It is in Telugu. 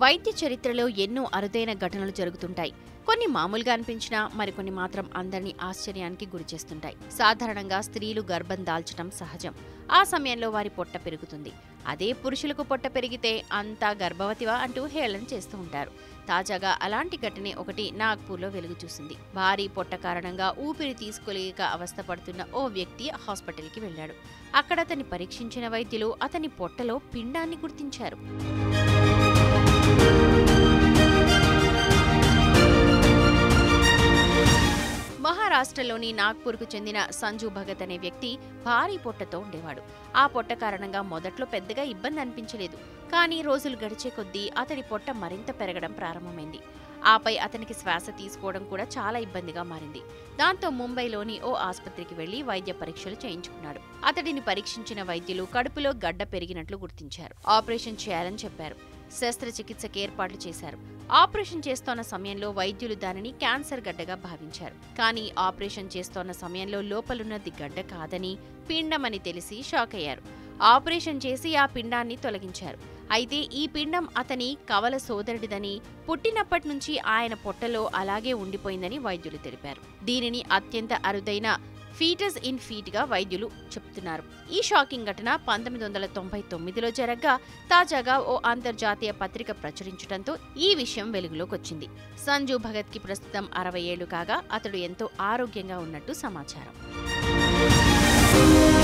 వైద్య చరిత్రలో ఎన్నో అరుదైన ఘటనలు జరుగుతుంటాయి కొన్ని మామూలుగా అనిపించినా మరికొన్ని మాత్రం అందరినీ ఆశ్చర్యానికి గురిచేస్తుంటాయి సాధారణంగా స్త్రీలు గర్భం దాల్చడం సహజం ఆ సమయంలో వారి పొట్ట పెరుగుతుంది అదే పురుషులకు పొట్ట పెరిగితే అంతా గర్భవతివా అంటూ హేళన చేస్తూ ఉంటారు తాజాగా అలాంటి ఘటనే ఒకటి నాగ్పూర్లో వెలుగు చూసింది భారీ పొట్ట కారణంగా ఊపిరి తీసుకోలేక అవస్థపడుతున్న ఓ వ్యక్తి హాస్పిటల్కి వెళ్ళాడు అక్కడ అతన్ని పరీక్షించిన వైద్యులు అతని పొట్టలో పిండాన్ని గుర్తించారు మహారాష్ట్రలోని నాగ్పూర్కు చెందిన సంజు భగత్ అనే వ్యక్తి భారీ పొట్టతో ఉండేవాడు ఆ పొట్ట కారణంగా మొదట్లో పెద్దగా ఇబ్బంది అనిపించలేదు కానీ రోజులు గడిచే కొద్దీ అతడి పొట్ట మరింత పెరగడం ప్రారంభమైంది ఆపై అతనికి శ్వాస తీసుకోవడం కూడా చాలా ఇబ్బందిగా మారింది దాంతో ముంబైలోని ఓ ఆసుపత్రికి వెళ్లి వైద్య పరీక్షలు చేయించుకున్నాడు అతడిని పరీక్షించిన వైద్యులు కడుపులో గడ్డ పెరిగినట్లు గుర్తించారు ఆపరేషన్ చేయాలని చెప్పారు శస్త్రచికిత్సకు ఏర్పాట్లు చేశారు ఆపరేషన్ చేస్తోన్న సమయంలో వైద్యులు దానిని క్యాన్సర్ గడ్డగా భావించారు కానీ ఆపరేషన్ చేస్తోన్న సమయంలో లోపలున్నది గడ్డ కాదని పిండమని తెలిసి షాక్ అయ్యారు ఆపరేషన్ చేసి ఆ పిండాన్ని తొలగించారు అయితే ఈ పిండం అతని కవల సోదరుడిదని పుట్టినప్పటి నుంచి ఆయన పొట్టలో అలాగే ఉండిపోయిందని వైద్యులు తెలిపారు దీనిని అత్యంత అరుదైన ఫీటస్ ఇన్ ఫీట్ గా వైద్యులు చెప్తున్నారు ఈ షాకింగ్ ఘటన పంతొమ్మిది వందల తొంభై తొమ్మిదిలో జరగ్గా తాజాగా ఓ అంతర్జాతీయ పత్రిక ప్రచురించడంతో ఈ విషయం వెలుగులోకి వచ్చింది సంజు భగత్ కి ప్రస్తుతం అరవై ఏళ్లు కాగా అతడు ఎంతో ఆరోగ్యంగా ఉన్నట్టు సమాచారం